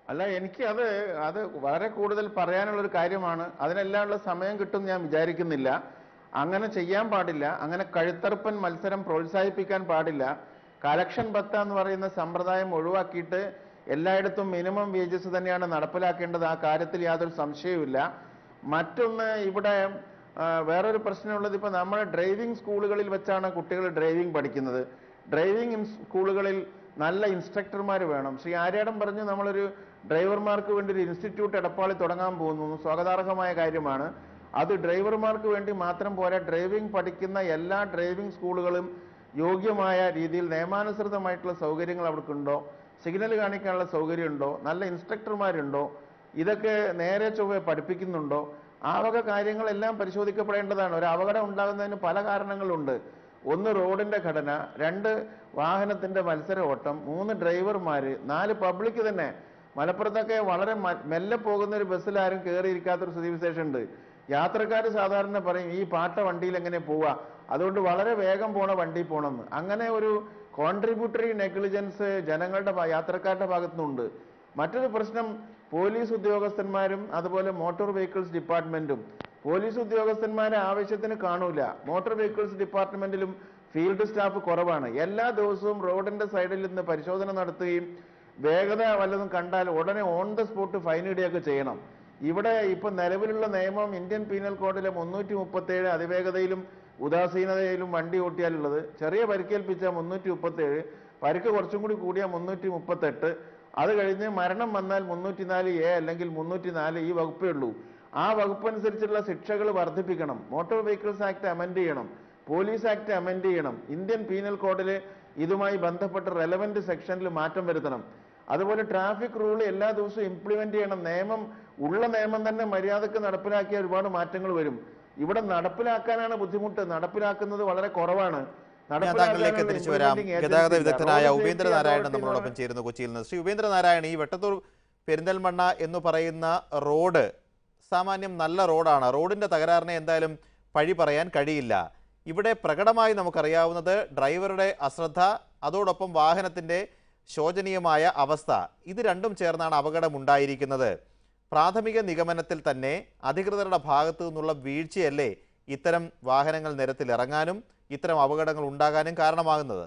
അല്ല എനിക്ക് അത് അത് വളരെ കൂടുതൽ പറയാനുള്ള ഒരു കാര്യമാണ് അതിനെല്ലാമുള്ള സമയം കിട്ടും ഞാൻ വിചാരിക്കുന്നില്ല അങ്ങനെ ചെയ്യാൻ പാടില്ല അങ്ങനെ കഴുത്തറുപ്പൻ മത്സരം പ്രോത്സാഹിപ്പിക്കാൻ പാടില്ല കലക്ഷൻ ബത്ത എന്ന് പറയുന്ന സമ്പ്രദായം ഒഴിവാക്കിയിട്ട് എല്ലായിടത്തും മിനിമം വേജസ് തന്നെയാണ് നടപ്പിലാക്കേണ്ടത് ആ കാര്യത്തിൽ യാതൊരു സംശയവുമില്ല മറ്റൊന്ന് ഇവിടെ ആ, വേറൊരു പ്രശ്നമുള്ളത് ഇപ്പൊ നമ്മുടെ ഡ്രൈവിംഗ് സ്കൂളുകളിൽ വെച്ചാണ് കുട്ടികൾ ഡ്രൈവിംഗ് പഠിക്കുന്നത് ഡ്രൈവിംഗ് ഇൻ- സ്കൂളുകളിൽ നല്ല ഇൻസ്ട്രക്ടർമാർ വേണം ശ്രീ ആര്യാടൻ പറഞ്ഞു നമ്മളൊരു ഡ്രൈവർമാർക്ക് വേണ്ടി ഒരു ഇൻസ്റ്റിറ്റ്യൂട്ട് എടപ്പാളിൽ തുടങ്ങാൻ പോകുന്നു സ്വാഗതാർഹമായ കാര്യമാണ് അത് ഡ്രൈവർമാർക്ക് വേണ്ടി മാത്രം പോരാ ഡ്രൈവിംഗ് പഠിക്കുന്ന എല്ലാ ഡ്രൈവിംഗ് സ്കൂളുകളും യോഗ്യമായ രീതിയിൽ നിയമാനുസൃതമായിട്ടുള്ള സൗകര്യങ്ങൾ അവർക്കുണ്ടോ സിഗ്നൽ കാണിക്കാനുള്ള സൗകര്യമുണ്ടോ നല്ല ഇൻസ്ട്രക്ടർമാരുണ്ടോ ഇതൊക്കെ നേരെ ചൊവ്വെ പഠിപ്പിക്കുന്നുണ്ടോ ആ വക കാര്യങ്ങളെല്ലാം പരിശോധിക്കപ്പെടേണ്ടതാണ് ഒരു അപകടം ഉണ്ടാകുന്നതിന് പല കാരണങ്ങളുണ്ട് ഒന്ന് റോഡിന്റെ ഘടന രണ്ട് വാഹനത്തിന്റെ മത്സര ഓട്ടം മൂന്ന് ഡ്രൈവർമാര് നാല് പബ്ലിക് തന്നെ മലപ്പുറത്തൊക്കെ വളരെ മ- മെല്ലെ പോകുന്ന ഒരു ബസ്സിൽ ആരും കയറിയിരിക്കാത്തൊരു സ്ഥിതിവിശേഷം ഉണ്ട് യാത്രക്കാർ സാധാരണ പറയും ഈ പാട്ട വണ്ടിയിൽ എങ്ങനെ പോവാ അതുകൊണ്ട് വളരെ വേഗം പോണ വണ്ടി പോണമെന്ന് അങ്ങനെ ഒരു കോൺട്രിബ്യൂട്ടറി നെഗ്ലിജൻസ് ജനങ്ങളുടെ ഭാ- യാത്രക്കാരുടെ ഭാഗത്തുനിന്നുണ്ട് മറ്റൊരു പ്രശ്നം പോലീസ് ഉദ്യോഗസ്ഥന്മാരും അതുപോലെ മോട്ടോർ വെഹിക്കിൾസ് ഡിപ്പാർട്ട്മെന്റും പോലീസ് ഉദ്യോഗസ്ഥന്മാരെ ആവശ്യത്തിന് കാണൂല മോട്ടോർ വെഹിക്കിൾസ് ഡിപ്പാർട്ട്മെന്റിലും ഫീൽഡ് സ്റ്റാഫ് കുറവാണ് എല്ലാ ദിവസവും റോഡിന്റെ സൈഡിൽ നിന്ന് പരിശോധന നടത്തുകയും വേഗത വല്ലതും കണ്ടാൽ ഉടനെ ഓൺ ദ സ്പോട്ട് ഫൈൻ ഇടുകയൊക്കെ ചെയ്യണം ഇവിടെ ഇപ്പൊ നിലവിലുള്ള നിയമം ഇന്ത്യൻ പീനൽ കോഡിലെ മുന്നൂറ്റി മുപ്പത്തി ഏഴ് അതിവേഗതയിലും ഉദാസീനതയിലും വണ്ടി ഓട്ടിയാലുള്ളത് ചെറിയ പരിക്കേൽപ്പിച്ച മുന്നൂറ്റി മുപ്പത്തി ഏഴ് പരിക്ക് കുറച്ചും കൂടി കൂടിയ മുന്നൂറ്റി മുപ്പത്തെട്ട് അത് കഴിഞ്ഞ് മരണം വന്നാൽ മുന്നൂറ്റി നാല് എ അല്ലെങ്കിൽ മുന്നൂറ്റി നാല് ഈ വകുപ്പേ ഉള്ളൂ ആ വകുപ്പ് അനുസരിച്ചുള്ള ശിക്ഷകൾ വർദ്ധിപ്പിക്കണം മോട്ടോർ വെഹിക്കിൾസ് ആക്ട് അമെൻഡ് ചെയ്യണം പോലീസ് ആക്ട് അമെൻഡ് ചെയ്യണം ഇന്ത്യൻ പീനൽ കോഡിൽ ഇതുമായി ബന്ധപ്പെട്ട റെലവന്റ് സെക്ഷനിൽ മാറ്റം വരുത്തണം അതുപോലെ ട്രാഫിക് റൂൾ എല്ലാ ദിവസവും ഇംപ്ലിമെന്റ് ചെയ്യണം നിയമം ഉള്ള നിയമം തന്നെ മര്യാദക്ക് നടപ്പിലാക്കിയ ഒരുപാട് മാറ്റങ്ങൾ വരും ഇവിടെ നടപ്പിലാക്കാനാണ് ബുദ്ധിമുട്ട് നടപ്പിലാക്കുന്നത് വളരെ കുറവാണ് ഞാൻ താങ്കളിലേക്ക് നടപ്പിലാക്കാനുള്ള തിരിച്ചു വരാം implementing ഗതാഗത agency ഇല്ല. വിദഗ്ധനായ Road Safety ഉപേന്ദ്രനാരായണൻ Authority നമ്മളോടൊപ്പം ചേരുന്നു കൊച്ചിയിൽ നിന്ന് ശ്രീ ഉപേന്ദ്രനാരായണൻ ഈ വെട്ടത്തൂർ പെരിന്തൽമണ്ണ എന്ന് പറയുന്ന റോഡ് സാമാന്യം നല്ല റോഡാണ് റോഡിന്റെ തകരാറിനെ എന്തായാലും പഴി പറയാൻ കഴിയില്ല ഇവിടെ പ്രകടമായി നമുക്കറിയാവുന്നത് ഡ്രൈവറുടെ അശ്രദ്ധ അതോടൊപ്പം വാഹനത്തിന്റെ ശോചനീയമായ അവസ്ഥ ഇത് രണ്ടും ചേർന്നാണ് അപകടം ഉണ്ടായിരിക്കുന്നത് പ്രാഥമിക നിഗമനത്തിൽ തന്നെ അധികൃതരുടെ ഭാഗത്തു നിന്നുള്ള വീഴ്ചയല്ലേ ഇത്തരം വാഹനങ്ങൾ നിരത്തിലിറങ്ങാനും ഇത്തരം അപകടങ്ങൾ ഉണ്ടാകാനും കാരണമാകുന്നത്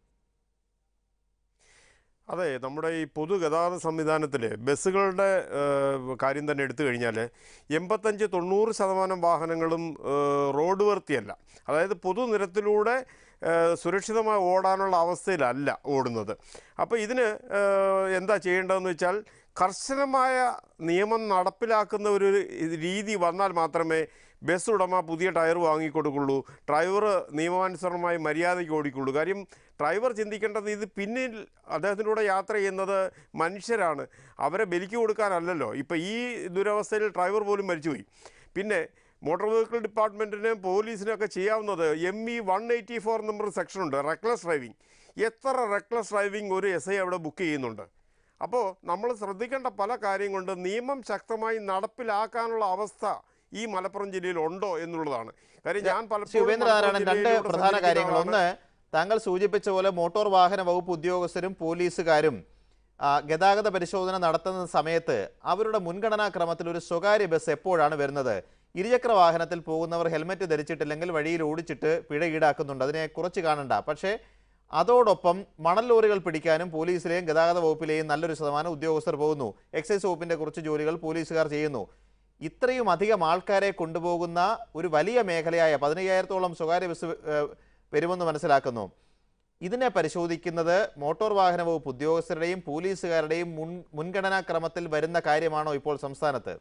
അതെ നമ്മുടെ ഈ പൊതുഗതാഗത സംവിധാനത്തിൽ ബസ്സുകളുടെ ഏഹ്, കാര്യം തന്നെ എടുത്തു കഴിഞ്ഞാൽ എൺപത്തഞ്ച് തൊണ്ണൂറ് ശതമാനം വാഹനങ്ങളും ഏഹ്, റോഡ് വർത്തിയല്ല അതായത് പൊതുനിരത്തിലൂടെ ഏഹ്, സുരക്ഷിതമായി ഓടാനുള്ള അവസ്ഥയിലല്ല ഓടുന്നത് അപ്പോൾ ഇതിന് ഏഹ്, എന്താ ചെയ്യേണ്ടതെന്ന് വെച്ചാൽ കർശനമായ നിയമം നടപ്പിലാക്കുന്ന ഒരു രീതി വന്നാൽ മാത്രമേ ബസ് ഉടമ പുതിയ ടയർ വാങ്ങിക്കൊടുക്കുള്ളൂ ഡ്രൈവർ നിയമാനുസരണമായി മര്യാദയ്ക്ക് ഓടിക്കുള്ളൂ കാര്യം ഡ്രൈവർ ചിന്തിക്കേണ്ടത് ഇത് പിന്നിൽ അദ്ദേഹത്തിൻ്റെ കൂടെ യാത്ര ചെയ്യുന്നത് മനുഷ്യരാണ് അവരെ ബലിക്ക് കൊടുക്കാനല്ലല്ലോ ഇപ്പോൾ ഈ ദുരവസ്ഥയിൽ ഡ്രൈവർ പോലും മരിച്ചുപോയി പിന്നെ മോട്ടോർ വെഹിക്കിൾ ഡിപ്പാർട്ട്മെൻറ്റിന് പോലീസിനൊക്കെ ചെയ്യാവുന്നത് M E one eighty four number സെക്ഷനുണ്ട് റെക്ലസ് ഡ്രൈവിംഗ് എത്ര റെക്ലസ് ഡ്രൈവിംഗ് ഒരു എസ് ഐ അവിടെ ബുക്ക് ചെയ്യുന്നുണ്ട് അപ്പോൾ നമ്മൾ ശ്രദ്ധിക്കേണ്ട പല കാര്യം കൊണ്ട് നിയമം ശക്തമായി നടപ്പിലാക്കാനുള്ള അവസ്ഥ ഈ മലപ്പുറം ജില്ലയിൽ ഉണ്ടോ എന്നുള്ളതാണ് കാര്യം ഞാൻ ശ്രീ പലപ്പോഴും ഉപേന്ദ്രനാരായണൻ മലപ്പുറം രണ്ട് ജില്ലയിലൂടെ പ്രധാന സഞ്ചരിക്കുന്ന കാര്യങ്ങൾ ആളാണ്. ഒന്ന് താങ്കൾ സൂചിപ്പിച്ച പോലെ മോട്ടോർ വാഹന വകുപ്പ് ഉദ്യോഗസ്ഥരും പോലീസുകാരും ആ, ഗതാഗത പരിശോധന നടത്തുന്ന സമയത്ത് അവരുടെ മുൻഗണനാ ക്രമത്തിൽ ഒരു സ്വകാര്യ ബസ് എപ്പോഴാണ് വരുന്നത് ഇരുചക്ര വാഹനത്തിൽ പോകുന്നവർ ഹെൽമറ്റ് ധരിച്ചിട്ടില്ലെങ്കിൽ വഴിയിൽ ഓടിച്ചിട്ട് പിഴ ഈടാക്കുന്നുണ്ട് അതിനെ കുറച്ച് കാണണ്ട പക്ഷേ അതോടൊപ്പം മണൽ ലോറികൾ പിടിക്കാനും പോലീസിലെയും ഗതാഗത വകുപ്പിലെയും നല്ലൊരു ശതമാനം ഉദ്യോഗസ്ഥർ പോകുന്നു എക്സൈസ് വകുപ്പിന്റെ കുറച്ച് ജോലികൾ പോലീസുകാർ ചെയ്യുന്നു ഇത്രയും അധികം ആൾക്കാരെ കൊണ്ടുപോകുന്ന ഒരു വലിയ മേഖലയായ പതിനയ്യായിരത്തോളം സ്വകാര്യ ബസ് ഏഹ്, വരുമെന്ന് മനസ്സിലാക്കുന്നു ഇതിനെ പരിശോധിക്കുന്നത് മോട്ടോർ വാഹന വകുപ്പ് ഉദ്യോഗസ്ഥരുടെയും പോലീസുകാരുടെയും മുൻ മുൻഗണനാ ക്രമത്തിൽ വരുന്ന കാര്യമാണോ ഇപ്പോൾ സംസ്ഥാനത്ത്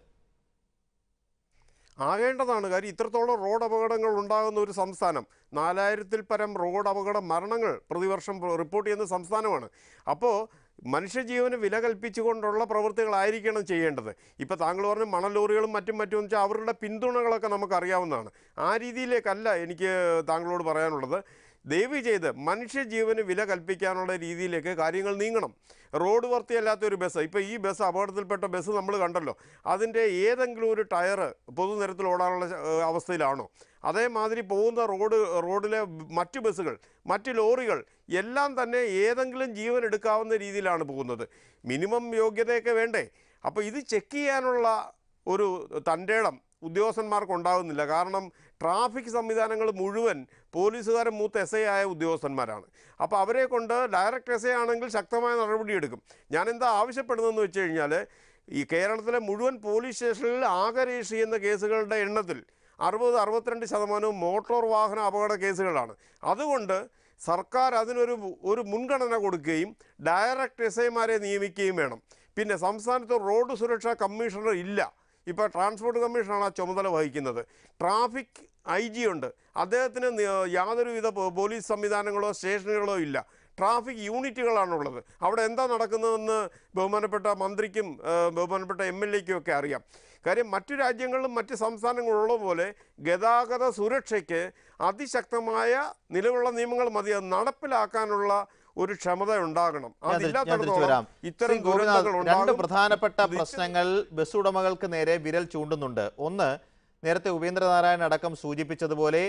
ആകേണ്ടതാണ് കാര്യം ഇത്രത്തോളം റോഡ് അപകടങ്ങൾ ഉണ്ടാകുന്ന ഒരു സംസ്ഥാനം നാലായിരത്തിൽ പരം റോഡ് അപകട മരണങ്ങൾ പ്രതിവർഷം റിപ്പോർട്ട് ചെയ്യുന്ന സംസ്ഥാനമാണ് അപ്പോൾ മനുഷ്യജീവന് വില കൽപ്പിച്ചുകൊണ്ടുള്ള പ്രവൃത്തികളായിരിക്കണം ചെയ്യേണ്ടത് ഇപ്പോൾ താങ്കൾ പറഞ്ഞ മണൽ ലോറികളും മറ്റും മറ്റും എന്ന് വെച്ചാൽ അവരുടെ പിന്തുണകളൊക്കെ നമുക്കറിയാവുന്നതാണ് ആ രീതിയിലേക്കല്ല എനിക്ക് താങ്കളോട് പറയാനുള്ളത് ദയവ് ചെയ്ത് മനുഷ്യജീവന് വില കൽപ്പിക്കാനുള്ള രീതിയിലേക്ക് കാര്യങ്ങൾ നീങ്ങണം റോഡ് വൃത്തിയല്ലാത്ത ഒരു ബസ് ഇപ്പോൾ ഈ ബസ് അപകടത്തിൽപ്പെട്ട ബസ് നമ്മൾ കണ്ടല്ലോ അതിൻ്റെ ഏതെങ്കിലും ഒരു ടയർ പൊതുനിരത്തിൽ ഓടാനുള്ള ഏഹ്, അവസ്ഥയിലാണോ അതേമാതിരി പോകുന്ന റോഡ് റോഡിലെ മറ്റ് ബസ്സുകൾ മറ്റ് ലോറികൾ എല്ലാം തന്നെ ഏതെങ്കിലും ജീവൻ എടുക്കാവുന്ന രീതിയിലാണ് പോകുന്നത് മിനിമം യോഗ്യതയൊക്കെ വേണ്ടേ അപ്പോൾ ഇത് ചെക്ക് ചെയ്യാനുള്ള ഒരു തൻ്റെടം ഉദ്യോഗസ്ഥന്മാർക്ക് ഉണ്ടാകുന്നില്ല കാരണം ട്രാഫിക് സംവിധാനങ്ങൾ മുഴുവൻ പോലീസുകാരൻ മൂത്ത എസ് ഐ ആയ ഉദ്യോഗസ്ഥന്മാരാണ് അപ്പോൾ അവരെ കൊണ്ട് ഡയറക്റ്റ് എസ് ഐ ആണെങ്കിൽ ശക്തമായ നടപടിയെടുക്കും ഞാൻ എന്താ ആവശ്യപ്പെടുന്നതെന്ന് വെച്ച് കഴിഞ്ഞാൽ ഈ കേരളത്തിലെ മുഴുവൻ പോലീസ് സ്റ്റേഷനിൽ ആകെ രജിസ്റ്റർ ചെയ്യുന്ന കേസുകളുടെ എണ്ണത്തിൽ അറുപത് അറുപത്തിരണ്ട് ശതമാനവും മോട്ടോർ വാഹന അപകട കേസുകളാണ് അതുകൊണ്ട് സർക്കാർ അതിനൊരു ഒരു മുൻഗണന കൊടുക്കുകയും ഡയറക്റ്റ് എസ് ഐമാരെ നിയമിക്കുകയും വേണം പിന്നെ സംസ്ഥാനത്ത് റോഡ് സുരക്ഷാ കമ്മീഷണർ ഇല്ല ഇപ്പോൾ ട്രാൻസ്പോർട്ട് കമ്മീഷനാണ് ആ ചുമതല വഹിക്കുന്നത് ട്രാഫിക് ഐ ജി ഉണ്ട് അദ്ദേഹത്തിന് നി- യാതൊരുവിധ പോ- പോലീസ് സംവിധാനങ്ങളോ സ്റ്റേഷനുകളോ ഇല്ല ട്രാഫിക് യൂണിറ്റുകളാണുള്ളത് അവിടെ എന്താ നടക്കുന്നതെന്ന് ബഹുമാനപ്പെട്ട മന്ത്രിക്കും ആ, ബഹുമാനപ്പെട്ട എം എൽ എക്കും ഒക്കെ അറിയാം കാര്യം മറ്റു രാജ്യങ്ങളിലും മറ്റ് സംസ്ഥാനങ്ങളിലുള്ള പോലെ ഗതാഗത സുരക്ഷയ്ക്ക് അതിശക്തമായ നിലവിലുള്ള നിയമങ്ങൾ മതി അത് നടപ്പിലാക്കാനുള്ള ഒരു ക്ഷമത ഉണ്ടാകണം ഞാൻ തിരി- ഞാൻ തിരിച്ചു അതില്ലാത്തടത്തോളം വരാം ഇത്തരം ശ്രീ ഗോപിനാഥ് ദുരന്തങ്ങൾ രണ്ട് ഉണ്ടാകും പ്രധാനപ്പെട്ട ഇത് പ്രശ്നങ്ങൾ ബസ് ഉടമകൾക്ക് നേരെ വിരൽ ചൂണ്ടുന്നുണ്ട് ഒന്ന് നേരത്തെ ഉപേന്ദ്രനാരായൺ അടക്കം സൂചിപ്പിച്ചതുപോലെ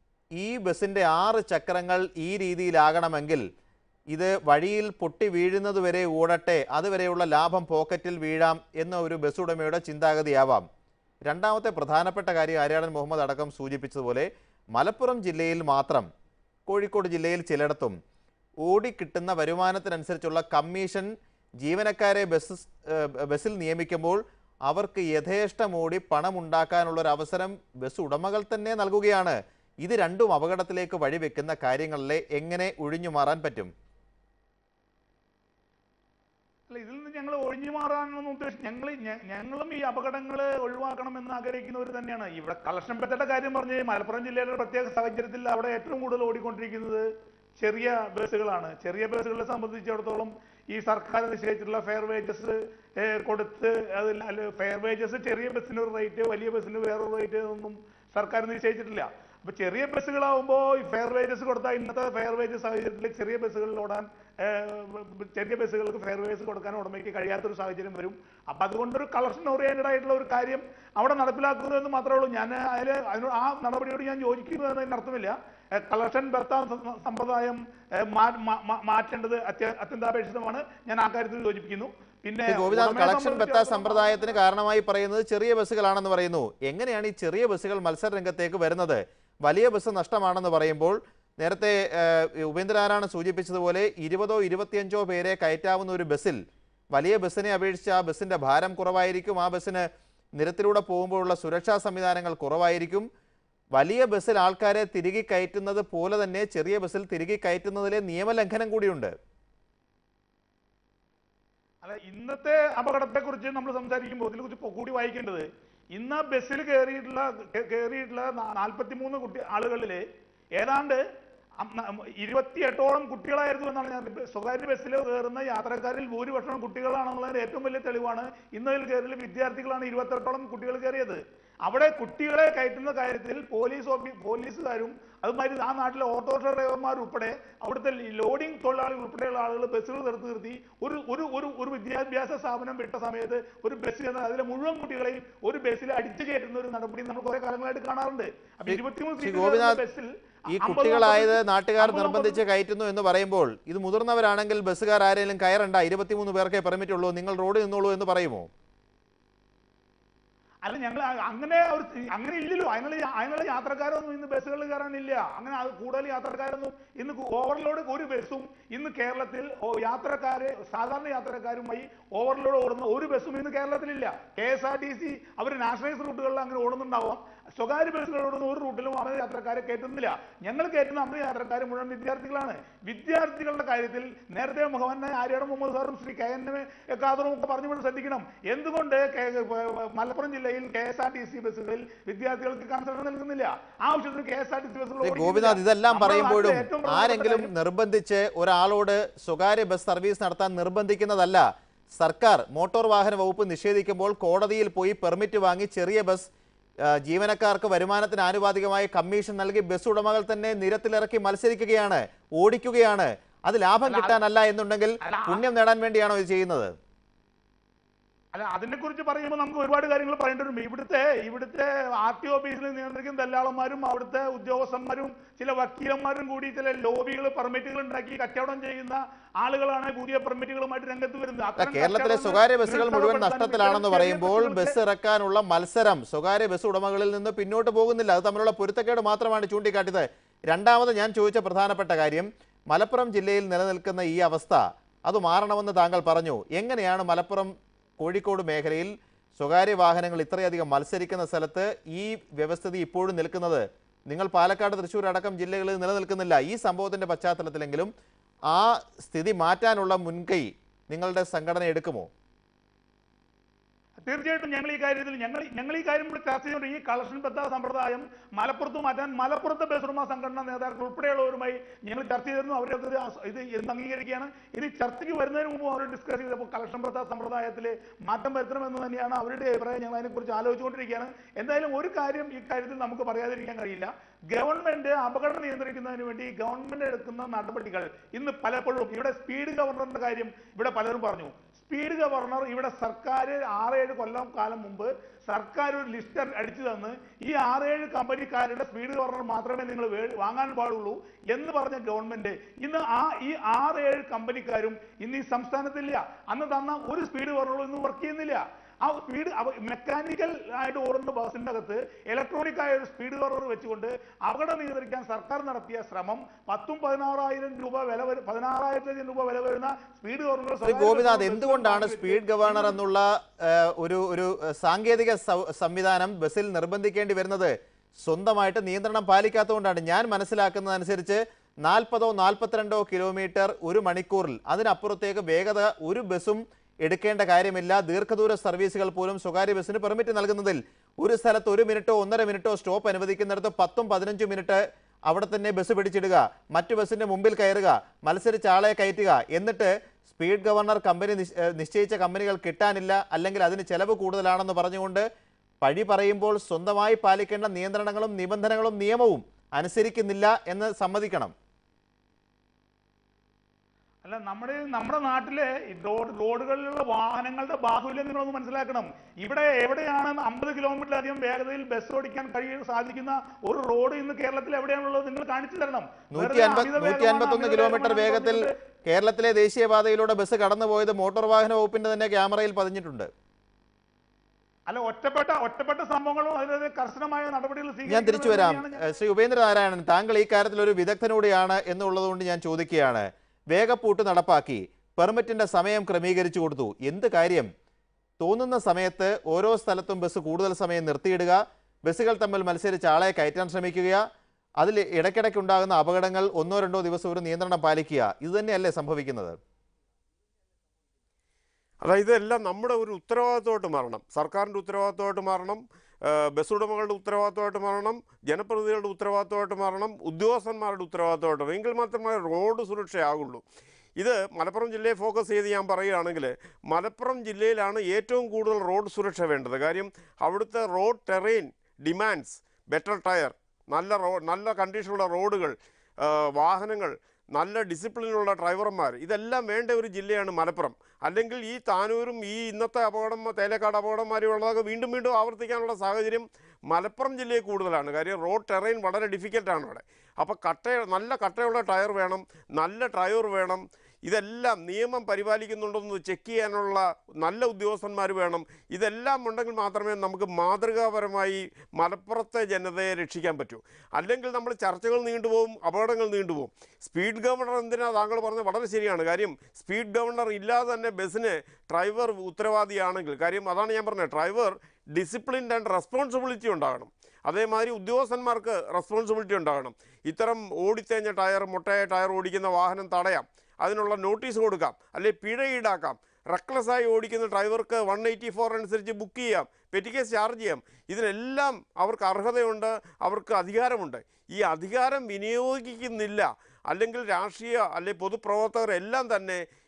ഈ ബസിന്റെ ആറ് ചക്രങ്ങൾ ഈ രീതിയിലാകണമെങ്കിൽ ഇത് വഴിയിൽ പൊട്ടി വീഴുന്നത് വരെ ഓടട്ടെ അതുവരെയുള്ള ലാഭം പോക്കറ്റിൽ വീഴാം എന്ന ഒരു ബസ് ഉടമയുടെ ചിന്താഗതിയാവാം രണ്ടാമത്തെ പ്രധാനപ്പെട്ട കാര്യം ആര്യാടൻ മുഹമ്മദ് അടക്കം സൂചിപ്പിച്ചതുപോലെ മലപ്പുറം ജില്ലയിൽ മാത്രം കോഴിക്കോട് ജില്ലയിൽ ചിലയിടത്തും ഓടിക്കിട്ടുന്ന വരുമാനത്തിനനുസരിച്ചുള്ള കമ്മീഷൻ ജീവനക്കാരെ ബസ് ഏഹ് ബസ്സിൽ നിയമിക്കുമ്പോൾ അവർക്ക് യഥേഷ്ടം ഓടി പണമുണ്ടാക്കാനുള്ള ഒരു അവസരം ബസ് ഉടമകൾ തന്നെ നൽകുകയാണ് ഇത് രണ്ടും അപകടത്തിലേക്ക് വഴിവെക്കുന്ന കാര്യങ്ങളിലെ എങ്ങനെ ഒഴിഞ്ഞു മാറാൻ പറ്റും അല്ല ഇതിൽ നിന്ന് ഞങ്ങൾ ഒഴിഞ്ഞു മാറാനൊന്നും ഉദ്ദേശിച്ചു ഞങ്ങൾ ഞങ്ങളും ഈ അപകടങ്ങൾ ഒഴിവാക്കണമെന്ന് ആഗ്രഹിക്കുന്നവർ തന്നെയാണ് ഇവിടെ കളക്ഷൻ പെറ്റയുടെ കാര്യം പറഞ്ഞ് മലപ്പുറം ജില്ലയുടെ പ്രത്യേക സാഹചര്യത്തിൽ അവിടെ ഏറ്റവും കൂടുതൽ ഓടിക്കൊണ്ടിരിക്കുന്നത് ചെറിയ ബസ്സുകളാണ് ചെറിയ ബസ്സുകളെ സംബന്ധിച്ചിടത്തോളം ഈ സർക്കാർ നിശ്ചയിച്ചിട്ടുള്ള ഫെയർ വേജസ് കൊടുത്ത് അതിൽ ഫെയർ വേജസ് ചെറിയ ബസ്സിന് ഒരു റേറ്റ് വലിയ ബസ്സിന് വേറൊരു റേറ്റ് ഒന്നും സർക്കാർ നിശ്ചയിച്ചിട്ടില്ല അപ്പൊ ചെറിയ ബസ്സുകളാവുമ്പോൾ ഈ ഫെയർ വേജസ് കൊടുത്താൽ ഇന്നത്തെ ഫെയർ വേജസ് സാഹചര്യത്തിൽ ചെറിയ ബസ്സുകളിൽ ഓടാൻ ഏഹ്, ചെറിയ ബസ്സുകൾക്ക് ഫെയർ വേജസ് കൊടുക്കാൻ ഉടമയ്ക്ക് കഴിയാത്തൊരു സാഹചര്യം വരും അപ്പൊ അതുകൊണ്ടൊരു കളക്ഷൻ ഓറിയന്റഡ് ആയിട്ടുള്ള ഒരു കാര്യം അവിടെ നടപ്പിലാക്കുന്നു എന്ന് മാത്രമേ ഉള്ളൂ ഞാൻ അതിൽ അതിനോട് ആ നടപടിയോട് ഞാൻ യോജിക്കുന്നു എന്നതിന് അർത്ഥമില്ല കളക്ഷൻ ബർത്താൻ സ- സമ്പ്രദായം ഏഹ്, മാ- മാ- മാ- മാറ്റേണ്ടത് അത്യ അത്യന്താപേക്ഷിതമാണ് ഞാൻ ആ കാര്യത്തിൽ യോജിപ്പിക്കുന്നു പിന്നെ ശ്രീ ഗോപിനാഥ് ഉടമയെ കളക്ഷൻ ബത്ത സംബന്ധിച്ചിടത്തോളം സമ്പ്രദായത്തിന് കാരണമായി പറയുന്നത് ചെറിയ ബസ്സുകളാണെന്ന് പറയുന്നു എങ്ങനെയാണ് ഈ ചെറിയ ബസ്സുകൾ മത്സര രംഗത്തേക്ക് വരുന്നത് വലിയ ബസ് നഷ്ടമാണെന്ന് പറയുമ്പോൾ നേരത്തെ ഏഹ്, ഉപേന്ദ്രനാരായണൻ സൂചിപ്പിച്ചതുപോലെ ഇരുപതോ ഇരുപത്തിയഞ്ചോ പേരെ കയറ്റാവുന്ന ഒരു ബസ്സിൽ വലിയ ബസ്സിനെ അപേക്ഷിച്ച് ആ ബസ്സിന്റെ ഭാരം കുറവായിരിക്കും ആ ബസ്സിന് നിരത്തിലൂടെ പോകുമ്പോഴുള്ള സുരക്ഷാ സംവിധാനങ്ങൾ കുറവായിരിക്കും വലിയ ബസ്സിൽ ആൾക്കാരെ തിരികെ കയറ്റുന്നത് പോലെ തന്നെ ചെറിയ ബസ്സിൽ തിരികെ കയറ്റുന്നതിലെ നിയമലംഘനം കൂടിയുണ്ട് അല്ല ഇന്നത്തെ അപകടത്തെ കുറിച്ച് നമ്മൾ സംസാരിക്കുമ്പോൾ ഇതിനെ കുറിച്ച് കൂടി വായിക്കേണ്ടത് ഇന്ന് ബസ്സിൽ കയറിയിട്ടുള്ള കേ- കയറിയിട്ടുള്ള നാൽപ്പത്തിമൂന്ന് കുട്ടി ആളുകളില് ഏതാണ്ട് ഇരുപത്തിയെട്ടോളം കുട്ടികളായിരുന്നു എന്നാണ് ഞാൻ ഇപ്പൊ സ്വകാര്യ ബസ്സിൽ കയറുന്ന യാത്രക്കാരിൽ ഭൂരിപക്ഷം കുട്ടികളാണെന്നുള്ളതിന്റെ ഏറ്റവും വലിയ തെളിവാണ് ഇന്നതിൽ കയറിയ വിദ്യാർത്ഥികളാണ് ഇരുപത്തെട്ടോളം കുട്ടികൾ കയറിയത് അവിടെ കുട്ടികളെ കയറ്റുന്ന കാര്യത്തിൽ പോലീസ് ഓഫീ- പോലീസുകാരും അതുമാതിരി ആ നാട്ടിലെ ഓട്ടോറിക്ഷ ഡ്രൈവർമാർ ഉൾപ്പെടെ അവിടുത്തെ ലോഡിംഗ് തൊഴിലാളികൾ ഉൾപ്പെടെയുള്ള ആളുകൾ ബസ്സുകൾ നിർത്തി നിർത്തി ഒരു ഒരു ഒരു ഒരു വിദ്യാഭ്യാസ സ്ഥാപനം വിട്ട സമയത്ത് ഒരു ബസ്സിൽ നിന്ന് അതിലെ മുഴുവൻ കുട്ടികളെയും ഒരു ബസ്സിൽ അടിച്ചു കയറ്റുന്ന ഒരു നടപടി നമ്മൾ കുറെ കാലങ്ങളായിട്ട് കാണാറുണ്ട് അപ്പൊ ശ്രീ- ഇരുപത്തിമൂന്ന് ശ്രീ സീറ്റ് ഗോപിനാഥ്, ബസ്സിൽ ഈ അമ്പത് കുട്ടികളായത് മുപ്പത് നാട്ടുകാർ അമ്പത് നിർബന്ധിച്ച് കയറ്റുന്നു എന്ന് പറയുമ്പോൾ ഇത് മുതിർന്നവരാണെങ്കിൽ ബസ്സുകാർ ആരെങ്കിലും കയറണ്ട ഇരുപത്തിമൂന്ന് പേർക്കേ പെർമിറ്റ് ഉള്ളൂ നിങ്ങൾ റോഡിൽ നിന്നോളൂ എന്ന് പറയുമോ അല്ല ഞങ്ങൾ അങ്ങനെ ഒരു അങ്ങനെ ഇല്ലല്ലോ അതിനുള്ള അതിനുള്ള യാത്രക്കാരൊന്നും ഇന്ന് ബസ്സുകളിൽ കയറാനില്ല അങ്ങനെ അത് കൂടുതൽ യാത്രക്കാരൊന്നും ഇന്ന് ഓവർലോഡ് ഒരു ബസ്സും ഇന്ന് കേരളത്തിൽ ഓ- യാത്രക്കാര് സാധാരണ യാത്രക്കാരുമായി ഓവർലോഡ് ഓടുന്ന ഒരു ബസ്സും ഇന്ന് കേരളത്തിലില്ല K S R T C അവർ നാഷണലൈസ് റൂട്ടുകളിൽ അങ്ങനെ ഓടുന്നുണ്ടാവാം സ്വകാര്യ ബസ്സുകൾ ഓടുന്ന ഒരു റൂട്ടിലും അവർ യാത്രക്കാരെ കയറ്റുന്നില്ല ഞങ്ങൾ കയറ്റുന്ന നമ്മുടെ യാത്രക്കാർ മുഴുവൻ വിദ്യാർത്ഥികളാണ് വിദ്യാർത്ഥികളുടെ കാര്യത്തിൽ നേരത്തെ മുഹമ്മദ് ആര്യാട് മുഹമ്മദ് സാറും ശ്രീ കെ എൻ എം ഖാദറും ഒക്കെ പറഞ്ഞുകൊണ്ട് ശ്രദ്ധിക്കണം എന്തുകൊണ്ട് കെ- പ- മലപ്പുറം ജില്ലയിൽ K S R T C ബസ്സുകളിൽ വിദ്യാർത്ഥികൾക്ക് കൺസെഷൻ നൽകുന്നില്ല ആവശ്യത്തിന് K S R T C ബസ്സുകൾ ശ്രീ ഓടിക്കുന്നില്ല. ഗോപിനാഥ് ഇതെല്ലാം നമ്മുടെ പറയുമ്പോഴും നാട്ടിലെ ഏറ്റവും പ്രധാനപ്പെട്ട ആരെങ്കിലും കാര്യം നിർബന്ധിച്ച് ഒരാളോട് സ്വകാര്യ ബസ് സർവീസ് നടത്താൻ നിർബന്ധിക്കുന്നതല്ല സർക്കാർ മോട്ടോർ വാഹന വകുപ്പ് നിഷേധിക്കുമ്പോൾ കോടതിയിൽ പോയി പെർമിറ്റ് വാങ്ങി ചെറിയ ബസ് ആ, ജീവനക്കാർക്ക് വരുമാനത്തിന് ആനുപാതികമായി കമ്മീഷൻ നൽകി ബസ് ഉടമകൾ തന്നെ നിരത്തിലിറക്കി മത്സരിക്കുകയാണ് ഓടിക്കുകയാണ് അത് ലാഭം അല്ല, അത് കിട്ടാനല്ല എന്നുണ്ടെങ്കിൽ അല്ല, ആ- പുണ്യം നേടാൻ വേണ്ടിയാണോ ഇത് ചെയ്യുന്നത് അല്ല അതിനെ കുറിച്ച് പറയുമ്പോൾ നമുക്ക് ഒരുപാട് കാര്യങ്ങൾ പറയേണ്ടി വരും ഇവിടുത്തെ ഇവിടുത്തെ ആർ ടി ഓഫീസിൽ നിയന്ത്രിക്കുന്ന ദല്ലാളന്മാരും അവിടുത്തെ ഉദ്യോഗസ്ഥന്മാരും ചില വക്കീലന്മാരും കൂടി ചില ലോബികൾ പെർമിറ്റുകൾ ഉണ്ടാക്കി കച്ചവടം ചെയ്യുന്ന ആളുകളാണ് പുതിയ പെർമിറ്റുകളുമായിട്ട് രംഗത്ത് വരുന്നത് അല്ല, അത്തരം കേരളത്തിലെ കച്ചവടങ്ങൾ സ്വകാര്യ ബസ്സുകൾ മുഴുവൻ നിരുത്സാഹപ്പെടുത്താൻ നഷ്ടത്തിലാണെന്ന് ഇത്തരം ചെറിയ പറയുമ്പോൾ ബസ്സുകൾക്ക് ബസ് ഇറക്കാനുള്ള മത്സരം സ്വകാര്യ ബസ് ഉടമകളിൽ നിന്ന് പിന്നോട്ട് പോകുന്നില്ല അത് തമ്മിലുള്ള പൊരുത്തക്കേട് മാത്രമാണ് ചൂണ്ടിക്കാട്ടിയത് രണ്ടാമത് ഞാൻ ചോദിച്ച പ്രധാനപ്പെട്ട കാര്യം മലപ്പുറം ജില്ലയിൽ നിലനിൽക്കുന്ന ഈ അവസ്ഥ അത് മാറണമെന്ന് താങ്കൾ പറഞ്ഞു എങ്ങനെയാണ് മലപ്പുറം കോഴിക്കോട് മേഖലയിൽ സ്വകാര്യ വാഹനങ്ങൾ ഇത്രയധികം മത്സരിക്കുന്ന സ്ഥലത്ത് ഈ വ്യവസ്ഥിതി ഇപ്പോഴും നിൽക്കുന്നത് നിങ്ങൾ പാലക്കാട് തൃശ്ശൂർ അടക്കം ജില്ലകളിൽ നിലനിൽക്കുന്നില്ല ഈ സംഭവത്തിന്റെ പശ്ചാത്തലത്തിലെങ്കിലും ആ സ്ഥിതി മാറ്റാനുള്ള മുൻകൈ നിങ്ങളുടെ സംഘടന എടുക്കുമോ തീർച്ചയായിട്ടും ഞങ്ങൾ ഈ കാര്യത്തിൽ ഞങ്ങൾ ഞങ്ങൾ ഈ കാര്യം ഇവിടെ ചർച്ച ചെയ്യുന്നുണ്ട് ഈ കളക്ഷൻ ബദ്ധ സമ്പ്രദായം മലപ്പുറത്ത് മാറ്റാൻ മലപ്പുറത്തെ ബസ് ഉടമ സംഘടനാ നേതാക്കൾ ഉൾപ്പെടെയുള്ളവരുമായി ഞങ്ങൾ ചർച്ച ചെയ്തിരുന്നു അവരൊക്കെ ഇത് അസ്- ഇത് എന്ത് അംഗീകരിക്കുകയാണ് ഇത് ചർച്ചയ്ക്ക് വരുന്നതിന് മുമ്പ് അവർ ഡിസ്കസ് ചെയ്തപ്പോൾ കളക്ഷൻ ബദ്ധ സമ്പ്രദായത്തിൽ മാറ്റം വരുത്തണമെന്ന് തന്നെയാണ് അവരുടെ അഭിപ്രായം ഞങ്ങൾ അതിനെക്കുറിച്ച് ആലോചിച്ചുകൊണ്ടിരിക്കുകയാണ് എന്തായാലും ഒരു കാര്യം ഈ കാര്യത്തിൽ നമുക്ക് പറയാതിരിക്കാൻ കഴിയില്ല ഗവൺമെന്റ് അപകടം നിയന്ത്രിക്കുന്നതിന് വേണ്ടി ഗവൺമെന്റ് എടുക്കുന്ന നടപടികൾ ഇന്ന് പലപ്പോഴും ഇവിടെ സ്പീഡ് ഗവർണറിന്റെ കാര്യം ഇവിടെ പലരും പറഞ്ഞു സ്പീഡ് ഗവർണർ ഇവിടെ സർക്കാർ ആറേഴ് കൊല്ലം കാലം മുമ്പ് സർക്കാർ ഒരു ലിസ്റ്റ് അടിച്ചു തന്ന് ഈ ആറേഴ് കമ്പനിക്കാരുടെ സ്പീഡ് ഗവർണർ മാത്രമേ നിങ്ങൾ വേ- വാങ്ങാൻ പാടുള്ളൂ എന്ന് പറഞ്ഞ ഗവൺമെന്റ് ഇന്ന് ആ ഈ ആറേഴ് കമ്പനിക്കാരും ഇന്ന് ഈ സംസ്ഥാനത്തില്ല അന്ന് തന്ന ഒരു സ്പീഡ് ഗവർണറും ഇന്ന് വർക്ക് ചെയ്യുന്നില്ല ആ സ്പീഡ് മെക്കാനിക്കൽ ആയിട്ട് ഓടുന്ന ബസിന്റെ അകത്ത് ഇലക്ട്രോണിക് ആയ ഒരു സ്പീഡ് ഗവർണർ വെച്ചുകൊണ്ട് അപകടം നിയന്ത്രിക്കാൻ സർക്കാർ നടത്തിയ ശ്രമം പത്തും പതിനാറായിരം രൂപ വില വരു പതിനാറായിരത്തിലധികം രൂപ വില വരുന്ന സ്പീഡ് ഗവർണർ ശ്രീ ഗോപിനാഥ് എന്തുകൊണ്ടാണ് സ്പീഡ് ഗവർണർ എന്നുള്ള ആ, ഒരു ഒരു ആ, സാങ്കേതിക സൗ- സംവിധാനം ബസ്സിൽ നിർബന്ധിക്കേണ്ടി വരുന്നത് സ്വന്തമായിട്ട് നിയന്ത്രണം പാലിക്കാത്തതുകൊണ്ടാണ് ഞാൻ മനസ്സിലാക്കുന്നതനുസരിച്ച് നാൽപ്പതോ നാൽപ്പത്തിരണ്ടോ കിലോമീറ്റർ ഒരു മണിക്കൂറിൽ അതിനപ്പുറത്തേക്ക് വേഗത ഒരു ബസ്സും എടുക്കേണ്ട കാര്യമില്ല ദീർഘദൂര സർവീസുകൾ പോലും സ്വകാര്യ ബസ്സിന് പെർമിറ്റ് നൽകുന്നതിൽ ഒരു സ്ഥലത്ത് ഒരു മിനിറ്റോ ഒന്നര മിനിറ്റോ സ്റ്റോപ്പ് അനുവദിക്കുന്നിടത്ത് പത്തും പതിനഞ്ചും മിനിറ്റ് അവിടെ തന്നെ ബസ് പിടിച്ചിടുക മറ്റു ബസ്സിന്റെ മുമ്പിൽ കയറുക മത്സരിച്ച ആളെ കയറ്റുക എന്നിട്ട് സ്പീഡ് ഗവർണർ കമ്പനി നിശ്- ഏഹ് നിശ്ചയിച്ച കമ്പനികൾ കിട്ടാനില്ല അല്ലെങ്കിൽ അതിന് ചെലവ് കൂടുതലാണെന്ന് പറഞ്ഞുകൊണ്ട് പഴി പറയുമ്പോൾ സ്വന്തമായി പാലിക്കേണ്ട നിയന്ത്രണങ്ങളും നിബന്ധനകളും നിയമവും അനുസരിക്കുന്നില്ല എന്ന് സമ്മതിക്കണം അല്ല നമ്മുടെ നമ്മുടെ നാട്ടിലെ ഈ റോഡ് റോഡുകളിലുള്ള വാഹനങ്ങളുടെ ബാഹുല്യം നിങ്ങളൊന്ന് മനസ്സിലാക്കണം ഇവിടെ എവിടെയാണ് അമ്പത് കിലോമീറ്ററിലധികം വേഗതയിൽ ബസ് ഓടിക്കാൻ കഴിയ സാധിക്കുന്ന ഒരു റോഡ് ഇന്ന് കേരളത്തിൽ എവിടെയാണുള്ളത് നിങ്ങൾ കാണിച്ചു തരണം നൂറ്റി വെറുതെ അൻപത് അമിത നൂറ്റി വേഗമാണ്, അൻപത്തൊന്ന് അമിത കിലോമീറ്റർ വേഗമാണെന്ന് വേഗത്തിൽ പറഞ്ഞിട്ട് കേരളത്തിലെ ദേശീയപാതയിലൂടെ ബസ് കടന്നുപോയത് മോട്ടോർ വാഹന വകുപ്പിന്റെ തന്നെ ക്യാമറയിൽ പതിഞ്ഞിട്ടുണ്ട് അല്ല ഒറ്റപ്പെട്ട ഒറ്റപ്പെട്ട സംഭവങ്ങളും അതിന് കർശനമായ നടപടികൾ ഞാൻ സ്വീകരിക്കണം തിരിച്ചു വരാം എന്ന് തന്നെയാണ് ഏഹ് ശ്രീ ഉപേന്ദ്ര നാരായണൻ താങ്കൾ ഈ കാര്യത്തിൽ ഒരു വിദഗ്ധനോടെയാണ് എന്നുള്ളതുകൊണ്ട് ഞാൻ ചോദിക്കുകയാണ് വേഗപ്പൂട്ട് നടപ്പാക്കി പെർമിറ്റിന്റെ സമയം ക്രമീകരിച്ചു കൊടുത്തു എന്ത് കാര്യം തോന്നുന്ന സമയത്ത് ഓരോ സ്ഥലത്തും ബസ് കൂടുതൽ സമയം നിർത്തിയിടുക ബസ്സുകൾ തമ്മിൽ മത്സരിച്ച് ആളെ കയറ്റാൻ ശ്രമിക്കുക അതിൽ ഇടയ്ക്കിടയ്ക്ക് ഉണ്ടാകുന്ന അപകടങ്ങൾ ഒന്നോ രണ്ടോ ദിവസം ഒരു നിയന്ത്രണം പാലിക്കുക ഇത് തന്നെയല്ലേ സംഭവിക്കുന്നത് അതായത് ഇതെല്ലാം നമ്മുടെ ഒരു ഉത്തരവാദിത്വമായിട്ട് മാറണം സർക്കാരിൻ്റെ ഉത്തരവാദിത്വമായിട്ട് മാറണം ആ, ബസ് ഉടമകളുടെ ഉത്തരവാദിത്വമായിട്ട് മാറണം ജനപ്രതിനിധികളുടെ ഉത്തരവാദിത്വമായിട്ട് മാറണം ഉദ്യോഗസ്ഥന്മാരുടെ ഉത്തരവാദിത്വമായിട്ട് മാറണം. എങ്കിൽ മാത്രമേ റോഡ് സുരക്ഷയാകുള്ളൂ ഇത് മലപ്പുറം ജില്ലയെ ഫോക്കസ് ചെയ്ത് ഞാൻ പറയുകയാണെങ്കിൽ മലപ്പുറം ജില്ലയിലാണ് ഏറ്റവും കൂടുതൽ റോഡ് സുരക്ഷ വേണ്ടത് കാര്യം അവിടുത്തെ road terrain demands better tyre നല്ല റോ നല്ല കണ്ടീഷനുള്ള റോഡുകൾ ആ, വാഹനങ്ങൾ നല്ല ഡിസിപ്ലിനുള്ള ഡ്രൈവർമാർ ഇതെല്ലാം വേണ്ട ഒരു ജില്ലയാണ് മലപ്പുറം അല്ലെങ്കിൽ ഈ താനൂരും ഈ ഇന്നത്തെ അപകടം തേലക്കാട് അപകടന്മാരും ഉള്ളതൊക്കെ വീണ്ടും വീണ്ടും ആവർത്തിക്കാനുള്ള സാഹചര്യം മലപ്പുറം ജില്ലയിൽ കൂടുതലാണ് കാര്യം റോഡ് ടെറൈൻ വളരെ ഡിഫിക്കൽട്ടാണ് അവിടെ അപ്പോൾ കട്ട നല്ല കട്ടയുള്ള ടയർ വേണം നല്ല ടയർ വേണം ഇതെല്ലാം നിയമം പരിപാലിക്കുന്നുണ്ടോയെന്ന് ചെക്ക് ചെയ്യാനുള്ള നല്ല ഉദ്യോഗസ്ഥന്മാർ വേണം ഇതെല്ലാം ഉണ്ടെങ്കിൽ മാത്രമേ നമുക്ക് മാതൃകാപരമായി മലപ്പുറത്തെ ജനതയെ രക്ഷിക്കാൻ പറ്റൂ അല്ലെങ്കിൽ നമ്മൾ ചർച്ചകൾ നീണ്ടുപോകും അപകടങ്ങൾ നീണ്ടുപോകും സ്പീഡ് ഗവർണർ എന്തിനാ താങ്കൾ പറഞ്ഞത് വളരെ ശരിയാണ് കാര്യം സ്പീഡ് ഗവർണർ ഇല്ലാതെ തന്നെ ബസ്സിന് ഡ്രൈവർ ഉത്തരവാദിയാണെങ്കിൽ കാര്യം അതാണ് ഞാൻ പറഞ്ഞത് ഡ്രൈവർ ഡിസിപ്ലിൻഡ് ആൻഡ് റെസ്പോൺസിബിലിറ്റി ഉണ്ടാകണം അതേമാതിരി ഉദ്യോഗസ്ഥന്മാർക്ക് റെസ്പോൺസിബിലിറ്റി ഉണ്ടാകണം ഇത്തരം ഓടിത്തേഞ്ഞ ടയർ മുട്ടയായ ടയർ ഓടിക്കുന്ന വാഹനം തടയാം അതിനുള്ള നോട്ടീസ് കൊടുക്കാം അല്ലെങ്കിൽ പിഴ ഈടാക്കാം റെക്ലസ്സായി ഓടിക്കുന്ന ഡ്രൈവർക്ക് വൺ എയ്റ്റി ഫോർ അനുസരിച്ച് ബുക്ക് ചെയ്യാം പെറ്റിക്കേസ് ചാർജ് ചെയ്യാം ഇതിനെല്ലാം അവർക്ക് അർഹതയുണ്ട് അവർക്ക് അധികാരമുണ്ട് ഈ അധികാരം വിനിയോഗിക്കുന്നില്ല അല്ലെങ്കിൽ രാഷ്ട്രീയ അല്ലെങ്കിൽ പൊതുപ്രവർത്തകർ എല്ലാം തന്നെ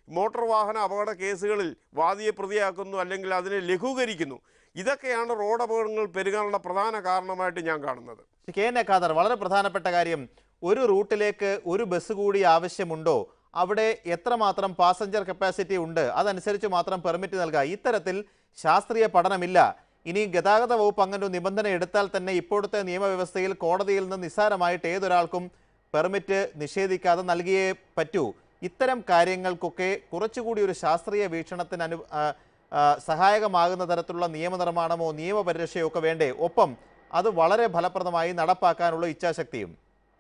മോട്ടോർ വാഹന അപകട കേസുകളിൽ വാദിയെ പ്രതിയാക്കുന്നു അല്ലെങ്കിൽ അതിനെ ലഘൂകരിക്കുന്നു ഇതൊക്കെയാണ് റോഡ് അപകടങ്ങൾ പെരുകാനുള്ള പ്രധാന കാരണമായിട്ട് ഞാൻ കാണുന്നത് കെ എൻ എ ഖാദർ വളരെ പ്രധാനപ്പെട്ട കാര്യം ഒരു റൂട്ടിലേക്ക് ഒരു ബസ് കൂടി ആവശ്യമുണ്ടോ അവിടെ എത്രമാത്രം പാസഞ്ചർ കപ്പാസിറ്റി ഉണ്ട് അതനുസരിച്ച് മാത്രം പെർമിറ്റ് നൽകുക ഇത്തരത്തിൽ ശാസ്ത്രീയ പഠനമില്ല ഇനി ഗതാഗത വകുപ്പ് അങ്ങനെ ഒരു നിബന്ധന എടുത്താൽ തന്നെ ഇപ്പോഴത്തെ നിയമവ്യവസ്ഥയിൽ കോടതിയിൽ നിന്ന് നിസ്സാരമായിട്ട് ഏതൊരാൾക്കും പെർമിറ്റ് നിഷേധിക്കാതെ നൽകിയേ പറ്റൂ ഇത്തരം കാര്യങ്ങൾക്കൊക്കെ കുറച്ചുകൂടി ഒരു ശാസ്ത്രീയ വീക്ഷണത്തിന് അനു ആ, ആ, സഹായകമാകുന്ന തരത്തിലുള്ള നിയമനിർമ്മാണമോ നിയമപരിരക്ഷയോ ഒക്കെ വേണ്ടേ ഒപ്പം അത് വളരെ ഫലപ്രദമായി നടപ്പാക്കാനുള്ള ഇച്ഛാശക്തിയും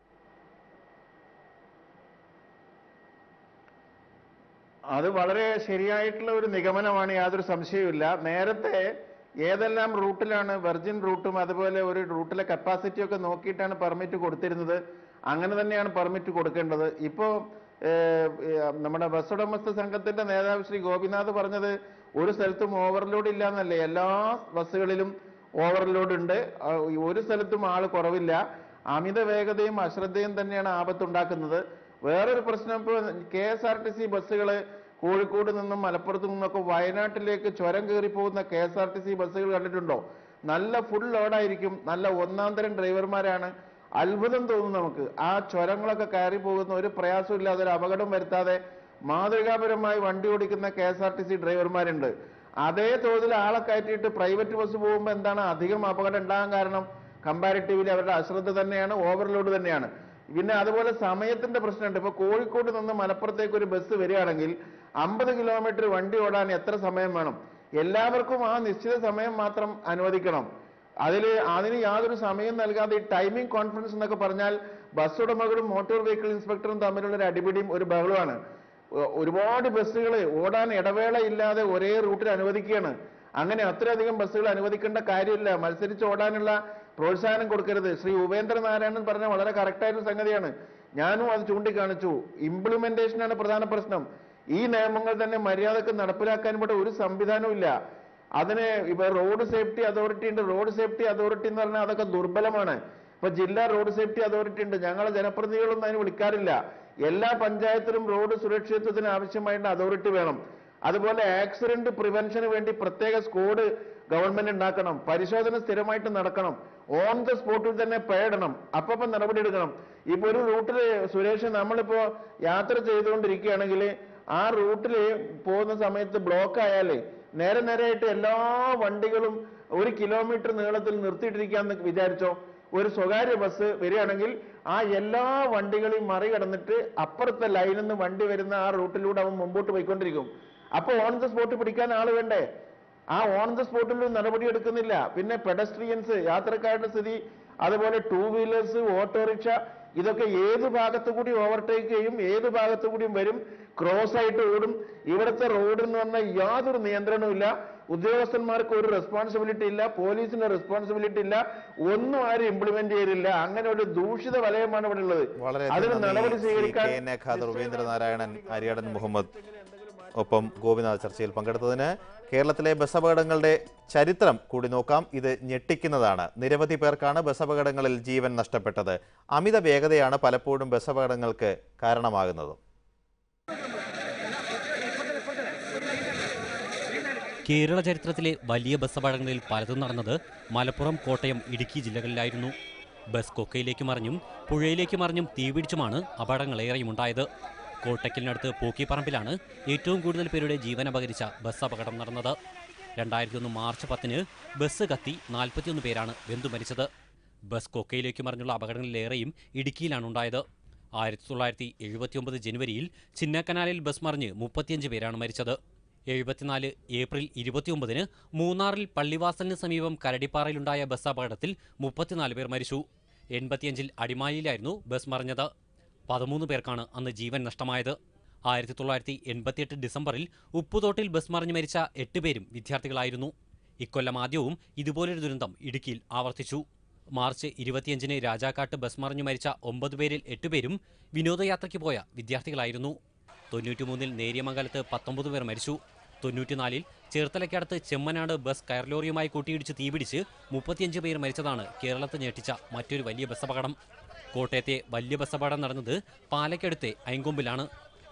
അത് വളരെ ശരിയായിട്ടുള്ള ഒരു നിഗമനമാണ് യാതൊരു സംശയവുമില്ല നേരത്തെ ഏതെല്ലാം റൂട്ടിലാണ് വെർജിൻ റൂട്ടും അതുപോലെ ഒരു റൂട്ടിലെ കപ്പാസിറ്റി ഒക്കെ നോക്കിയിട്ടാണ് പെർമിറ്റ് കൊടുത്തിരുന്നത് അങ്ങനെ തന്നെയാണ് പെർമിറ്റ് കൊടുക്കേണ്ടത് ഇപ്പോൾ നമ്മുടെ ബസ് ഉടമസ്ഥ സംഘത്തിന്റെ നേതാവ് ശ്രീ ഗോപിനാഥ് പറഞ്ഞത് ഒരു സ്ഥലത്തും ഓവർലോഡ് ഇല്ല എന്നല്ലേ എല്ലാ ബസ്സുകളിലും ഓവർലോഡ് ഉണ്ട് ആ, ഒരു സ്ഥലത്തും ആള് കുറവില്ല അമിത വേഗതയും അശ്രദ്ധയും തന്നെയാണ് ആപത്തുണ്ടാക്കുന്നത് വേറൊരു പ്രശ്നം ഇപ്പോൾ K S R T C ബസ്സുകൾ കോഴിക്കോട് നിന്നും മലപ്പുറത്ത് നിന്നൊക്കെ വയനാട്ടിലേക്ക് ചുരം കയറി പോകുന്ന K S R T C ബസ്സുകൾ കണ്ടിട്ടുണ്ടോ നല്ല ഫുൾ ലോഡായിരിക്കും നല്ല ഒന്നാം തരം ഡ്രൈവർമാരാണ് അത്ഭുതം തോന്നും നമുക്ക് ആ ചുരങ്ങളൊക്കെ കയറി പോകുന്ന ഒരു പ്രയാസവും ഇല്ലാതെ ഒരു അപകടം വരുത്താതെ മാതൃകാപരമായി വണ്ടി ഓടിക്കുന്ന K S R T C ഡ്രൈവർമാരുണ്ട് അതേ തോതിൽ ആളെ കയറ്റിയിട്ട് പ്രൈവറ്റ് ബസ് പോകുമ്പോൾ എന്താണ് അധികം അപകടം ഉണ്ടാകാൻ കാരണം കമ്പാരിറ്റീവ്ലി അവരുടെ അശ്രദ്ധ തന്നെയാണ് ഓവർലോഡ് തന്നെയാണ് പിന്നെ അതുപോലെ സമയത്തിന്റെ പ്രശ്നമുണ്ട് ഇപ്പൊ കോഴിക്കോട് നിന്ന് മലപ്പുറത്തേക്ക് ഒരു ബസ് വരികയാണെങ്കിൽ അമ്പത് കിലോമീറ്റർ വണ്ടി ഓടാൻ എത്ര സമയം വേണം എല്ലാവർക്കും ആ നിശ്ചിത സമയം മാത്രം അനുവദിക്കണം അതിൽ അതിന് യാതൊരു സമയം നൽകാതെ ഈ ടൈമിംഗ് കോൺഫറൻസ് എന്നൊക്കെ പറഞ്ഞാൽ ബസ് ഉടമകളും മോട്ടോർ വെഹിക്കിൾ ഇൻസ്പെക്ടറും തമ്മിലുള്ള ഒരു അടിപിടിയും ഒരു ബഹളമാണ് ഒ- ഒരുപാട് ബസ്സുകൾ ഓടാൻ ഇടവേള ഇല്ലാതെ ഒരേ റൂട്ടിൽ അനുവദിക്കുകയാണ് അങ്ങനെ അത്രയധികം ബസ്സുകൾ അനുവദിക്കേണ്ട കാര്യമില്ല മത്സരിച്ച് ഓടാനുള്ള പ്രോത്സാഹനം കൊടുക്കരുത് ശ്രീ ഉപേന്ദ്രനാരായണൻ പറഞ്ഞ വളരെ കറക്റ്റായിട്ടുള്ള സംഗതിയാണ് ഞാനും അത് ചൂണ്ടിക്കാണിച്ചു ഇംപ്ലിമെന്റേഷനാണ് പ്രധാന പ്രശ്നം ഈ നിയമങ്ങൾ തന്നെ മര്യാദക്ക് നടപ്പിലാക്കാൻ ഇവിടെ ഒരു സംവിധാനവും ഇല്ല അതിന് ഇപ്പൊ റോഡ് സേഫ്റ്റി അതോറിറ്റി ഉണ്ട് റോഡ് സേഫ്റ്റി അതോറിറ്റി എന്ന് പറഞ്ഞാൽ അതൊക്കെ ദുർബലമാണ് ഇപ്പൊ ജില്ലാ റോഡ് സേഫ്റ്റി അതോറിറ്റി ഉണ്ട് ഞങ്ങളെ ജനപ്രതിനിധികളൊന്നും അതിന് വിളിക്കാറില്ല എല്ലാ പഞ്ചായത്തിലും റോഡ് സുരക്ഷിതത്വത്തിന് ആവശ്യമായിട്ട് അതോറിറ്റി വേണം അതുപോലെ ആക്സിഡന്റ് പ്രിവെൻഷന് വേണ്ടി പ്രത്യേക സ്ക്വാഡ് ഗവൺമെന്റ് ഉണ്ടാക്കണം പരിശോധന സ്ഥിരമായിട്ട് നടക്കണം ഓൺ ദ സ്പോട്ടിൽ തന്നെ പേടണം അപ്പൊ നടപടി എടുക്കണം ഇപ്പൊ ഒരു റൂട്ടില് സുരേഷ് നമ്മളിപ്പോ യാത്ര ചെയ്തുകൊണ്ടിരിക്കുകയാണെങ്കിൽ ആ റൂട്ടിൽ പോകുന്ന സമയത്ത് ബ്ലോക്ക് ആയാലേ നേരെ നേരെയായിട്ട് എല്ലാ വണ്ടികളും ഒരു കിലോമീറ്റർ നീളത്തിൽ നിർത്തിയിട്ടിരിക്കാന്ന് വിചാരിച്ചോ ഒരു സ്വകാര്യ ബസ് വരികയാണെങ്കിൽ ആ എല്ലാ വണ്ടികളെയും മറികടന്നിട്ട് അപ്പുറത്തെ ലൈനിൽ നിന്ന് വണ്ടി വരുന്ന ആ റൂട്ടിലൂടെ അവൻ മുമ്പോട്ട് പോയിക്കൊണ്ടിരിക്കും അപ്പൊ ഓൺ ദ സ്പോട്ട് പിടിക്കാൻ ആള് വേണ്ടേ ആ ഓൺ ദ സ്പോട്ടിൽ നടപടി എടുക്കുന്നില്ല പിന്നെ പെഡസ്ട്രിയൻസ് യാത്രക്കാരുടെ സ്ഥിതി അതുപോലെ ടൂ വീലേഴ്സ് ഓട്ടോറിക്ഷ ഇതൊക്കെ ഏത് ഭാഗത്തു കൂടി ഓവർടേക്ക് ചെയ്യും ഏത് ഭാഗത്തു കൂടിയും വരും ക്രോസ് ആയിട്ട് ഓടും ഇവിടുത്തെ റോഡ് എന്ന് പറഞ്ഞാൽ യാതൊരു നിയന്ത്രണവും ഇല്ല ഉദ്യോഗസ്ഥന്മാർക്ക് ഒരു റെസ്പോൺസിബിലിറ്റി ഇല്ല പോലീസിന് റെസ്പോൺസിബിലിറ്റി ഇല്ല ഒന്നും ആരും ഇംപ്ലിമെന്റ് ചെയ്തില്ല അങ്ങനെ ഒരു ദൂഷിത വലയമാണ് ഇവിടെ ഉള്ളത് വളരെ അതിന് നടപടി സ്വീകരിക്കാൻ K N A Khader Upendranarayanan Aryadan Muhammad ഒപ്പം ഗോപിനാഥ് ചർച്ചയിൽ പങ്കെടുത്തതിന് കേരളത്തിലെ ബസ് അപകടങ്ങളുടെ ചരിത്രം കൂടി നോക്കാം ഇത് ഞെട്ടിക്കുന്നതാണ് നിരവധി പേർക്കാണ് ബസ് അപകടങ്ങളിൽ ജീവൻ നഷ്ടപ്പെട്ടത് അമിത വേഗതയാണ് പലപ്പോഴും ബസ് അപകടങ്ങൾക്ക് കാരണമാകുന്നത് കേരള ചരിത്രത്തിലെ വലിയ ബസ് അപകടങ്ങളിൽ പലതും നടന്നത് മലപ്പുറം കോട്ടയം ഇടുക്കി ജില്ലകളിലായിരുന്നു ബസ് കൊക്കയിലേക്ക് മറിഞ്ഞും പുഴയിലേക്ക് മറിഞ്ഞും തീപിടിച്ചുമാണ് അപകടങ്ങളേറെയും ഉണ്ടായത് കോട്ടയ്ക്കലിനടുത്ത് പൂക്കിപ്പറമ്പിലാണ് ഏറ്റവും കൂടുതൽ പേരുടെ ജീവൻ അപകരിച്ച ബസ് അപകടം നടന്നത് രണ്ടായിരത്തി ഒന്ന് മാർച്ച് പത്തിന് ബസ് കത്തി നാൽപ്പത്തിയൊന്ന് പേരാണ് വെന്തു മരിച്ചത് ബസ് കൊക്കയിലേക്ക് മറിഞ്ഞുള്ള അപകടങ്ങളിലേറെയും ഇടുക്കിയിലാണ് ഉണ്ടായത് ആയിരത്തി തൊള്ളായിരത്തി എഴുപത്തിയൊമ്പത് ജനുവരിയിൽ ചിന്നക്കനാലിൽ ബസ് മറിഞ്ഞ് മുപ്പത്തിയഞ്ച് പേരാണ് മരിച്ചത് എഴുപത്തിനാല് ഏപ്രിൽ ഇരുപത്തിയൊമ്പതിന് മൂന്നാറിൽ പള്ളിവാസലിന് സമീപം കരടിപ്പാറയിലുണ്ടായ ബസ് അപകടത്തിൽ മുപ്പത്തിനാല് പേർ മരിച്ചു എൺപത്തിയഞ്ചിൽ അടിമാലിയിലായിരുന്നു ബസ് മറിഞ്ഞത് പതിമൂന്ന് പേർക്കാണ് അന്ന് ജീവൻ നഷ്ടമായത് ആയിരത്തി തൊള്ളായിരത്തി എൺപത്തിയെട്ട് ഡിസംബറിൽ ഉപ്പുതോട്ടിൽ ബസ് മറിഞ്ഞ് മരിച്ച എട്ട് പേരും വിദ്യാർത്ഥികളായിരുന്നു ഇക്കൊല്ലം ആദ്യവും ഇതുപോലൊരു ദുരന്തം ഇടുക്കിയിൽ ആവർത്തിച്ചു മാർച്ച് ഇരുപത്തിയഞ്ചിന് രാജാക്കാട്ട് ബസ് മറിഞ്ഞു മരിച്ച ഒമ്പത് പേരിൽ എട്ടുപേരും വിനോദയാത്രയ്ക്ക് പോയ വിദ്യാർത്ഥികളായിരുന്നു തൊണ്ണൂറ്റിമൂന്നിൽ നേര്യമംഗലത്ത് പത്തൊമ്പത് പേർ മരിച്ചു തൊണ്ണൂറ്റിനാലിൽ ചേർത്തലയ്ക്കടുത്ത് ചെമ്മനാട് ബസ് കയർലോറിയുമായി കൂട്ടിയിടിച്ച് തീപിടിച്ച് മുപ്പത്തിയഞ്ച് പേർ മരിച്ചതാണ് കേരളത്തെ ഞെട്ടിച്ച മറ്റൊരു വലിയ ബസ് അപകടം കോട്ടയത്തെ വലിയ ബസ് അപകടം നടന്നത് പാലക്കടുത്തെ ഐങ്കൊമ്പിലാണ്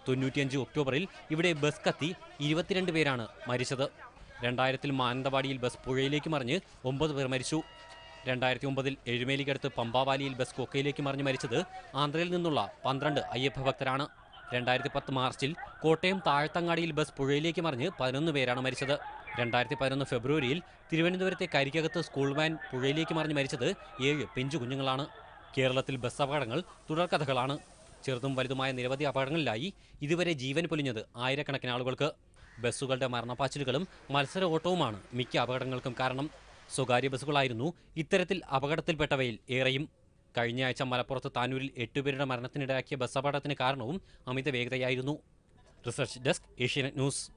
തൊണ്ണൂറ്റിയഞ്ച് ഒക്ടോബറിൽ ഇവിടെ ബസ് കത്തി ഇരുപത്തിരണ്ട് പേരാണ് മരിച്ചത് രണ്ടായിരത്തിൽ മാനന്തവാടിയിൽ ബസ് പുഴയിലേക്ക് മറിഞ്ഞ് ഒമ്പത് പേർ മരിച്ചു രണ്ടായിരത്തി ഒമ്പതിൽ എഴുമേലിക്കടുത്ത് പമ്പാവാലിയിൽ ബസ് കൊക്കയിലേക്ക് മറിഞ്ഞ് മരിച്ചത് ആന്ധ്രയിൽ നിന്നുള്ള പന്ത്രണ്ട് അയ്യപ്പ ഭക്തരാണ് രണ്ടായിരത്തി പത്ത് മാർച്ചിൽ കോട്ടയം താഴത്തങ്ങാടിയിൽ ബസ് പുഴയിലേക്ക് മറിഞ്ഞ് പതിനൊന്ന് പേരാണ് മരിച്ചത് രണ്ടായിരത്തി പതിനൊന്ന് ഫെബ്രുവരിയിൽ തിരുവനന്തപുരത്തെ കരിക്കകത്ത് സ്കൂൾ വാൻ പുഴയിലേക്ക് മറിഞ്ഞ് മരിച്ചത് ഏഴ് പിഞ്ചു കുഞ്ഞുങ്ങളാണ് കേരളത്തിൽ ബസ് അപകടങ്ങൾ തുടർക്കഥകളാണ് ചെറുതും വലുതുമായ നിരവധി അപകടങ്ങളിലായി ഇതുവരെ ജീവൻ പൊലിഞ്ഞത് ആയിരക്കണക്കിന് ആളുകൾക്ക് ബസ്സുകളുടെ മരണപ്പാച്ചിലുകളും മത്സര ഓട്ടവുമാണ് മിക്ക അപകടങ്ങൾക്കും കാരണം സ്വകാര്യ ബസ്സുകളായിരുന്നു ഇത്തരത്തിൽ അപകടത്തിൽപ്പെട്ടവയിൽ ഏറെയും കഴിഞ്ഞ ആഴ്ച മലപ്പുറത്ത് താനൂരിൽ എട്ടുപേരുടെ മരണത്തിനിടയാക്കിയ ബസ് അപകടത്തിന് കാരണവും അമിത വേഗതയായിരുന്നു റിസർച്ച് ഡെസ്ക് ഏഷ്യാനെറ്റ് ന്യൂസ്